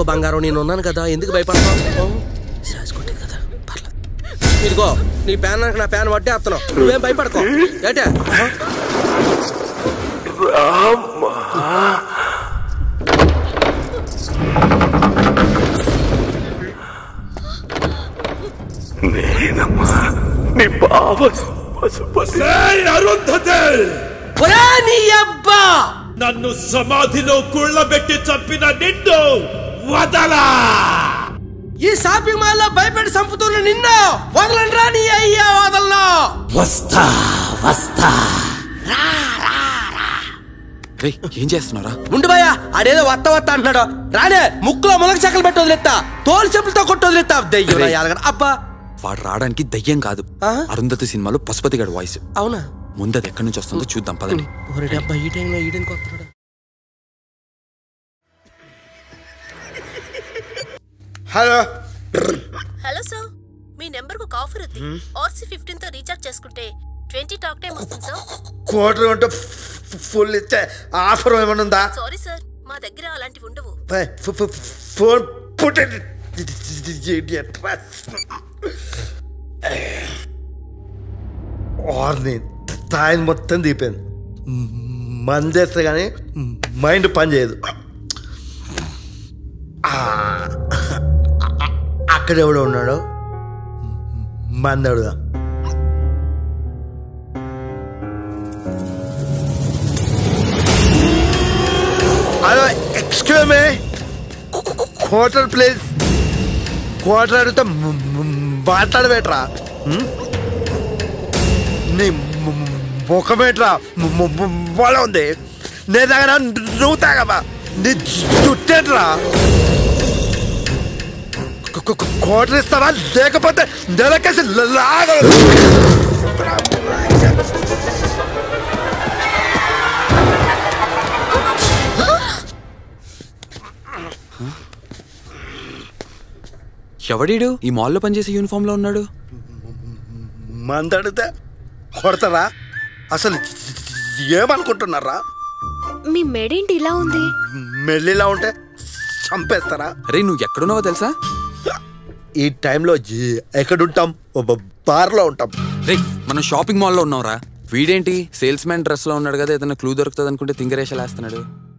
బంగారం నేను ఉన్నాను కదా ఎందుకు భయపడతావు రాసుకుంటే కదా పర్లేదు ఇదిగో నీ ప్యాన్ నాకు నా ప్యాన్ పట్టే వస్తున్నావు నువ్వేం భయపడకో ఏటే నేనమ్మా నీ బావ పశుపతి అరుంధతే ఒరే నీ అబ్బా నన్ను సమాధిలో కుళ్ళబెట్టి చంపిన నిన్ను వదలా ఈ షాపింగ్ మాల్ లో భయపెట్టి చంపుతున్న నిన్ను వదలండ్రా నీ అయ్యా వదల్లో వస్తా వస్తా రే ఏం చేస్తున్నారా ఉండు భయ ఆడేదో వత్త వత్త అంటున్నాడు రానే ముక్కులో ములక చెక్కలు పెట్టి వదిలేస్తా తోలు చెప్పులతో కొట్టి వదిలేస్తా దెయ్యం రేయ్. ఎలగడ అబ్బా వాడు రావడానికి దయ్యం కాదు ఆ? అరుంధతి సినిమాలో పశుపతి గడి వాయిస్ అవునా ముందు అది ఎక్కడి నుంచి వస్తుందో చూద్దాం పదండి ఒరే అబ్బా ఈ టైంలో ఈడెనికి వస్తున్నాడు హలో హలో సార్ మీ నెంబర్ ఒక ఆఫర్ ఉంది ఆర్సీ ఫిఫ్టీన్ తో రీఛార్జ్ చేసుకుంటే ట్వంటీ టాక్ టైం వస్తుంది సార్ కోటర్ ఉంటే ఫుల్ ఇచ్చే ఆఫర్ ఏమైనా ఉందా సారీ సార్ మా దగ్గర అలాంటివి ఉండవు ఫ- ఫ- ఫ- ఫోన్ పుట్టింది వారిని తాయిని మొత్తం దీపాను మంది చేస్తే కానీ మైండ్ పని చేయదు ఆ, అక్కడ ఎవడో ఉన్నాడు మంది అడుగుదాం hello excuse me quarter please quarter అడిగితే మాట్లాడబెట్రా నీ ము- ము- ముఖమేట్రా ము- ము- ము- వాళ్ళ ఉంది నేను తాగనా నువ్వు తాగవా నీ చుట్టేట్రా క్వార్టర్ ఇస్తావా లేకపోతే నెలకేసి లాగ ఎవడీడు ఈ మాల్లో పనిచేసే యూనిఫామ్ లో ఉన్నాడు మంది అడిగితే కొడతారా అసలు ఏమనుకుంటున్నారా మీ మెడేంటి ఇలా ఉంది మెల్లిలా ఉంటే చంపేస్తారా రే నువ్వు ఎక్కడున్నావో తెలుసా ఈ టైంలో జీ- ఎక్కడుంటాం ఒక బార్లో ఉంటాం రే మనం షాపింగ్ మాల్లో ఉన్నావురా వీడేంటి సేల్స్ మ్యాన్ డ్రెస్ లో ఉన్నాడు కదా ఏదైనా క్లూ దొరుకుతుంది అనుకుంటే తింగరేషలేస్తున్నాడు